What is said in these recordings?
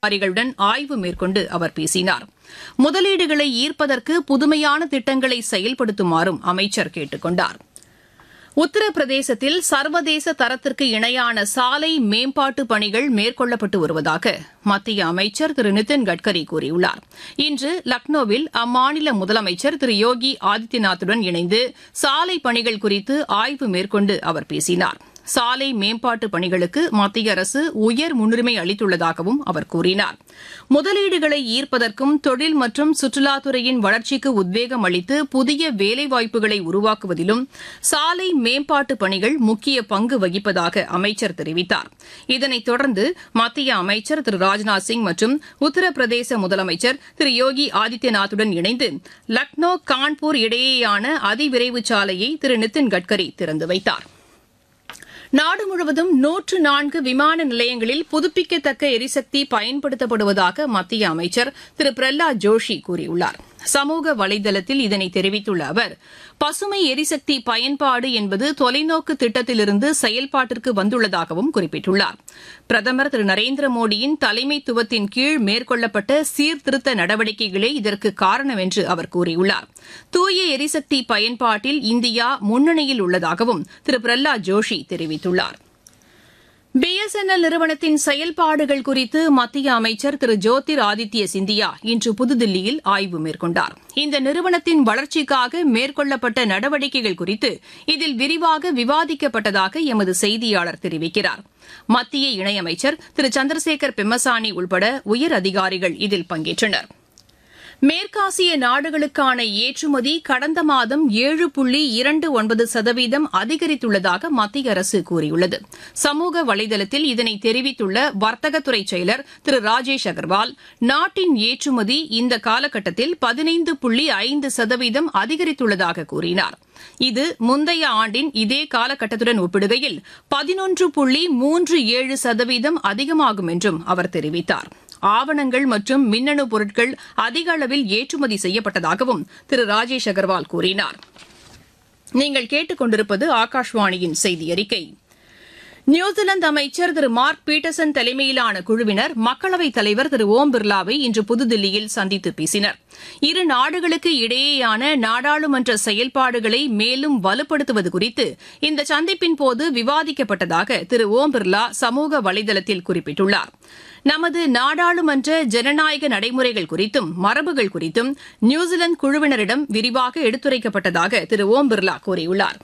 அதிகாரிகளுடன் ஆய்வு மேற்கொண்டு அவர் பேசினார் முதலீடுகளை ஈர்ப்பதற்கு புதுமையான திட்டங்களை செயல்படுத்துமாறும் அமைச்சர் கேட்டுக் கொண்டார் உத்தரப்பிரதேசத்தில் சர்வதேச தரத்திற்கு இணையான சாலை மேம்பாட்டு பணிகள் மேற்கொள்ளப்பட்டு வருவதாக மத்திய அமைச்சர் திரு நிதின் கட்கரி கூறியுள்ளார் இன்று லக்னோவில் அம்மாநில முதலமைச்சர் திரு யோகி ஆதித்யநாத்துடன் இணைந்து சாலை பணிகள் குறித்து ஆய்வு மேற்கொண்டு அவர் பேசினார் சாலை மேம்பாட்டு பணிகளுக்கு மத்திய அரசு உயர் முன்னுரிமை அளித்துள்ளதாகவும் அவர் கூறினார் முதலீடுகளை ஈர்ப்பதற்கும் தொழில் மற்றும் சுற்றுலாத்துறையின் வளர்ச்சிக்கு உத்வேகம் அளித்து புதிய வேலைவாய்ப்புகளை உருவாக்குவதிலும் சாலை மேம்பாட்டு பணிகள் முக்கிய பங்கு வகிப்பதாக அமைச்சர் தெரிவித்தார் இதனைத் தொடர்ந்து மத்திய அமைச்சர் திரு ராஜ்நாத் சிங் மற்றும் உத்தரப்பிரதேச முதலமைச்சர் திரு யோகி ஆதித்யநாத்துடன் இணைந்து லக்னோ கான்பூர் இடையேயான அதிவிரைவு சாலையை திரு நிதின் கட்கரி திறந்து வைத்தார் நாடு முழுவதும் நூற்று நான்கு விமான நிலையங்களில் புதுப்பிக்கத்தக்க எரிசக்தி பயன்படுத்தப்படுவதாக மத்திய அமைச்சர் திரு பிரஹ்லாத் ஜோஷி கூறியுள்ளார் சமூக வலைதளத்தில் இதனை தெரிவித்துள்ள அவர் பசுமை எரிசக்தி பயன்பாடு என்பது தொலைநோக்கு திட்டத்திலிருந்து செயல்பாட்டிற்கு வந்துள்ளதாகவும் குறிப்பிட்டுள்ளார் பிரதமர் திரு நரேந்திர மோடியின் தலைமைத்துவத்தின் கீழ் மேற்கொள்ளப்பட்ட சீர்திருத்த நடவடிக்கைகளே இதற்கு காரணம் என்று அவர் கூறியுள்ளார் தூய எரிசக்தி பயன்பாட்டில் இந்தியா முன்னணியில் உள்ளதாகவும் திரு பிரஹ்லாத் ஜோஷி தெரிவித்துள்ளார் பிஎஸ்என்எல் நிறுவனத்தின் செயல்பாடுகள் குறித்து மத்திய அமைச்சர் திரு ஜோதிர் ஆதித்ய சிந்தியா இன்று புதுதில்லியில் ஆய்வு மேற்கொண்டார் இந்த நிறுவனத்தின் வளர்ச்சிக்காக மேற்கொள்ளப்பட்ட நடவடிக்கைகள் குறித்து இதில் விரிவாக விவாதிக்கப்பட்டதாக எமது செய்தியாளர் தெரிவிக்கிறார் மத்திய இணையமைச்சர் திரு சந்திரசேகர் பெம்மசானி உள்பட உயர் அதிகாரிகள் இதில் பங்கேற்றனா் மேற்காசிய நாடுகளுக்கான ஏற்றுமதி கடந்த மாதம் ஏழு புள்ளி இரண்டு ஒன்பது சதவீதம் அதிகரித்துள்ளதாக மத்திய அரசு கூறியுள்ளது சமூக வலைதளத்தில் இதனை தெரிவித்துள்ள வர்த்தகத்துறை செயலர் திரு ராஜேஷ் அகர்வால் நாட்டின் ஏற்றுமதி இந்த காலகட்டத்தில் பதினைந்து புள்ளி ஐந்து சதவீதம் அதிகரித்துள்ளதாக கூறினார் இது முந்தைய ஆண்டின் இதே காலகட்டத்துடன் ஒப்பிடுகையில் பதினொன்று புள்ளி மூன்று ஏழு சதவீதம் அதிகமாகும் என்றும் அவர் தெரிவித்தார் ஆவணங்கள் மற்றும் மின்னணு பொருட்கள் அதிக அளவில் ஏற்றுமதி செய்யப்பட்டதாகவும் திரு ராஜேஷ் அகர்வால் கூறினார் நீங்கள் கேட்டுக்கொண்டிருப்பது ஆகாஷ்வாணியின் செய்தி அறிக்கை நியூசிலாந்து அமைச்சர் திரு மார்க் பீட்டர்சன் தலைமையிலான குழுவினர் மக்களவைத் தலைவர் திரு ஓம் பிர்லாவை இன்று புதுதில்லியில் சந்தித்து பேசினர் இரு நாடுகளுக்கு இடையேயான நாடாளுமன்ற செயல்பாடுகளை மேலும் வலுப்படுத்துவது குறித்து இந்த சந்திப்பின் போது விவாதிக்கப்பட்டதாக திரு ஓம் பிர்லா சமூக வலைதளத்தில் குறிப்பிட்டுள்ளார் நமது நாடாளுமன்ற ஜனநாயக நடைமுறைகள் குறித்தும் மரபுகள் குறித்தும் நியூசிலாந்து குழுவினரிடம் விரிவாக எடுத்துரைக்கப்பட்டதாக திரு ஓம் பிர்லா கூறியுள்ளார்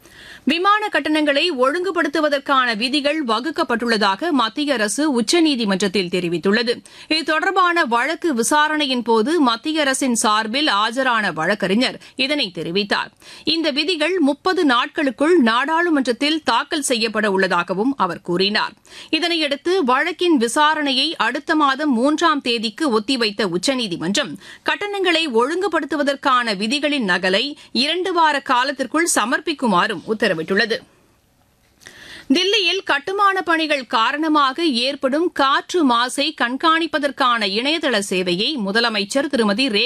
விமான கட்டணங்களை ஒழுங்குபடுத்துவதற்கான விதிகள் வகுக்கப்பட்டுள்ளதாக மத்திய அரசு உச்சநீதிமன்றத்தில் தெரிவித்துள்ளது இது தொடர்பான வழக்கு விசாரணையின் போது மத்திய அரசின் சார்பில் ஆஜரான வழக்கறிஞர் இதனை தெரிவித்தார் இந்த விதிகள் முப்பது நாட்களுக்குள் நாடாளுமன்றத்தில் தாக்கல் செய்யப்பட உள்ளதாகவும் அவர் கூறினார் இதனையடுத்து வழக்கின் விசாரணையை அடுத்த மாதம் மூன்றாம் தேதிக்கு ஒத்திவைத்த உச்சநீதிமன்றம் கட்டணங்களை ஒழுங்குபடுத்துவதற்கான விதிகளின் நகலை இரண்டு வார காலத்திற்குள் சமர்ப்பிக்குமாறும் உத்தரவிட்டுள்ளது தில்லியில் கட்டுமான பணிகள் காரணமாக ஏற்படும் காற்று மாசை கண்காணிப்பதற்கான இணையதள சேவையை முதலமைச்சர் திருமதி ரே